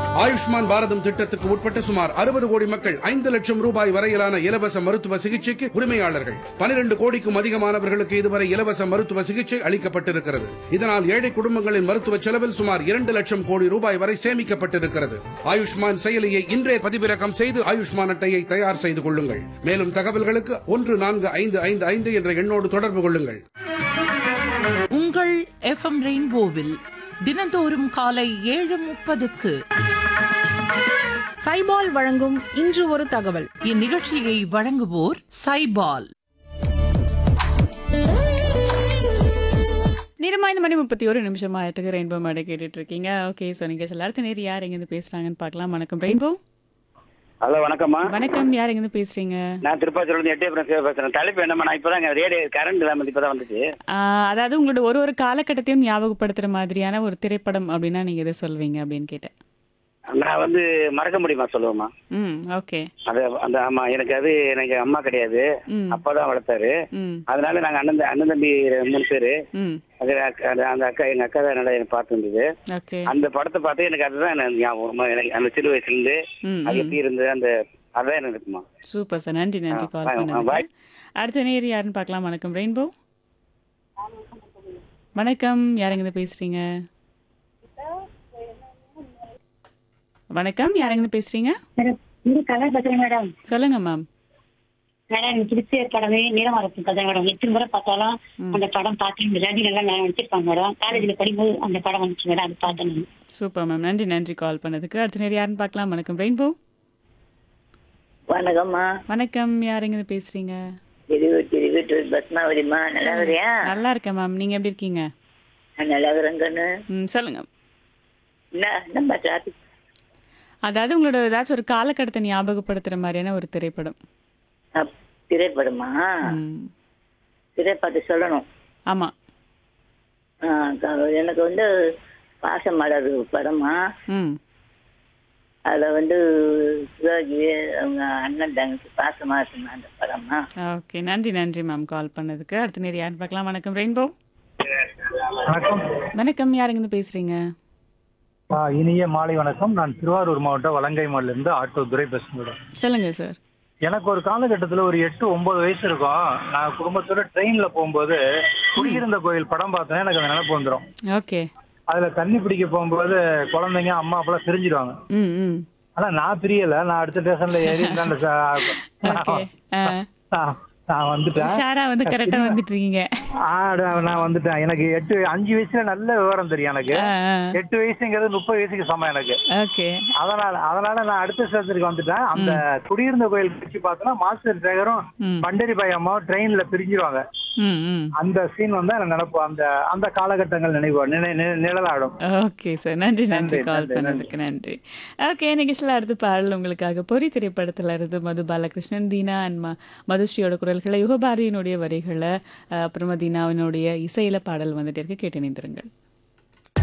ஆயுஷ்மான் பாரதம் திட்டத்துக்கு உட்பட்ட சுமார் அறுபது கோடி மக்கள் ஐந்து லட்சம் ரூபாய் வரையிலான இலவச மருத்துவ சிகிச்சைக்கு உரிமையாளர்கள் பனிரெண்டு கோடிக்கும் அதிகமானவர்களுக்கு இதுவரை இலவச மருத்துவ சிகிச்சை அளிக்கப்பட்டிருக்கிறது இதனால் ஏழை குடும்பங்களின் மருத்துவ செலவில் சுமார் இரண்டு லட்சம் கோடி ரூபாய் வரை சேமிக்கப்பட்டிருக்கிறது ஆயுஷ்மான் செயலியை இன்றே பதிவிறக்கம் செய்து ஆயுஷ்மான் அட்டையை தயார் செய்து கொள்ளுங்கள் மேலும் தகவல்களுக்கு ஒன்று நான்கு ஐந்து ஐந்து ஐந்து என்ற எண்ணோடு தொடர்பு கொள்ளுங்கள் உங்கள் எஃப்எம் ரெயின்போவில் தினந்தோறும் காலை ஏழு முப்பதுக்கு சைபால் வழங்கும் இன்று ஒரு தகவல் இந்நிகழ்ச்சியை வழங்குவோர் சைபால் நேரமா இந்த மணி முப்பத்தி ஒரு நிமிஷம் ஆயிட்டுக்கு ரெயின்போ மேடை கேட்டுட்டு இருக்கீங்க ஓகே ஸோ நீங்க எல்லாரும் நேரம் யார் எங்கேருந்து பேசுறாங்கன்னு பார்க்கலாம் வணக்கம் ரெயின்போ ஹலோ வணக்கம்மா வணக்கம் யார் எங்கேருந்து பேசுறீங்க நான் திருப்பாச்சூர்லேருந்து எட்டே சிவா பேசுறேன் தலைப்பு என்னம்மா நான் இப்போதான் ரேடியோ கரண்ட் இல்லாமல் இப்போ தான் வந்துச்சு ஆஹ், அதாவது உங்களோட ஒரு ஒரு காலகட்டத்தையும் ஞாபகப்படுத்துற மாதிரியான ஒரு திரைப்படம் அப்படின்னா நீங்க எதை சொல்வீங்க அப்படின்னு கேட்டேன் நான் வந்து மறக்க முடியுமா சொல்லுவேம்மா ம் ஓகே அது அந்த ஆமா எனக்கு அது எனக்கு அம்மா கிடையாது ம் அப்பா தான் வளர்த்தாரு ம் அதனால நாங்கள் அண்ணன் த- அண்ணன் தம்பி மூணு பேர் ம் அது அக்க- அது அந்த அக்கா எங்கள் அக்கா தான் நல்லா எனக்கு பார்த்து இருந்தது ஓகே அந்த படத்தை பார்த்து எனக்கு அதுதான் எனக்கு ஞாபகம் எனக்கு அந்த சிறு வயசுலேருந்து ம் அது எப்படி இருந்தது அந்த அதான் எனக்கு இருக்குமா சூப்பர் சார் நன்றி நன்றி ஆ, கால் bye, பண்ணதுக்கு bye. அடுத்த நேர் யாருன்னு பார்க்கலாம் வணக்கம் ரெயின்போ வணக்கம் யார் எங்கேருந்து பேசுறீங்க வணக்கம் யார் எங்கேருந்து பேசுறீங்க மேடம் இது கலா பேசுறேன் மேடம் சொல்லுங்க மேம் மேடம் எனக்கு பிடிச்ச படமே நீலமரத்து கதை மேடம் எத்தனை முறை பார்த்தாலும் அந்த படம் பார்த்து ரஜினி எல்லாம் நான் நடிச்சிருப்பாங்க மேடம் காலேஜ்ல படிக்கும்போது அந்த படம் வந்துச்சு மேடம் அது பார்த்தேன் நான். சூப்பர் மேம் நன்றி நன்றி கால் பண்ணதுக்கு அடுத்த நேர் யாருன்னு பார்க்கலாம் வணக்கம் ரெயின்போ வணக்கம்மா வணக்கம் யார் எங்கேருந்து பேசுறீங்க திருவூர் வீட்டு பத்மாவதிம்மா நல்லா இருக்கிறியா நல்லா இருக்கேன் மேம் நீங்க எப்படி இருக்கீங்க நான் நல்லா இருக்கிறேங்கன்னு ம் சொல்லுங்க என்ன நம்ம டிராபிக் அதாவது உங்களோட ஏதாச்சும் ஒரு காலகட்டத்தை ஞாபகப்படுத்துற மாதிரியான ஒரு திரைப்படம் திரைப்படமா ம் திரைப்படத்தை சொல்லணும் ஆமா ஆ, க- எனக்கு வந்து பாசமலர் படமா ம் அதில் வந்து சிவாஜி அவங்க அண்ணன் தங்கச்சி பாசமா இருக்குமா அந்த படமா ஓகே நன்றி நன்றி மேம் கால் பண்ணதுக்கு அடுத்த நேரம் யார் பார்க்கலாம் வணக்கம் ரெயின்போ வணக்கம் வணக்கம் யாருங்கன்னு பேசுறீங்க ஆ, இனிய மாலை வணக்கம் நான் திருவாரூர் மாவட்டம் வலங்கைமால இருந்து ஆட்டோ துரை பேசுகிறேன் சொல்லுங்க சார் எனக்கு ஒரு காலகட்டத்தில் ஒரு எட்டு ஒன்பது வயசு இருக்கும் நான் குடும்பத்தோட ட்ரெயின்ல போகும்போது குடியிருந்த கோயில் படம் பார்த்தேன்னா எனக்கு அந்த நினைப்பு வந்துடும் ஓகே அதுல தண்ணி பிடிக்க போகும்போது குழந்தைங்க அம்மா அப்பெல்லாம் பிரிஞ்சிடுவாங்க ம் ம் ஆனா நான் பிரியல நான் அடுத்த ஸ்டேஷன்ல ஏறி இந்தாண்ட ஓகே ச- நான் நான் வந்துட்டேன் ஷாரா வந்து கரெக்டா வந்துட்டு இருக்கீங்க ஆ, நான் வந்துட்டேன் எனக்கு எட்டு அஞ்சு வயசுல நல்ல விவரம் தெரியும் எனக்கு எட்டு வயசுங்கிறது முப்பது வயசுக்கு சமம் எனக்கு ஓகே அதனால அதனால நான் அடுத்த ஸ்டேஷனுக்கு வந்துட்டேன் அந்த குடியிருந்த கோயில் பிடிச்சு பார்த்தோன்னா மாஸ்டர் சேகரும் ம். பண்டரி பாய் அம்மாவும் ட்ரெயின்ல பிரிஞ்சிருவாங்க ம் ம் அந்த சீன் வந்து எனக்கு நினைப்பு அந்த அந்த காலகட்டங்கள் நினைவு நினை- நி- நிழலாடும் ஓகே சார் நன்றி நன்றி நன்றி, கால் நன்றி, பண்ணதுக்கு நன்றி ஓகே நிகழ்ச்சியில் அடுத்து பாடல் உங்களுக்காக பொறி திரைப்படத்துல இருந்து மது பாலகிருஷ்ணன் தீனா அண்ட் ம மதுஸ்ரீயோட குரல்களை யுகபாரதியினுடைய வரிகளை அஹ், அப்புறமா தீனாவினுடைய இசையில பாடல் வந்துட்டு இருக்கு கேட்டு நின்றுங்கள்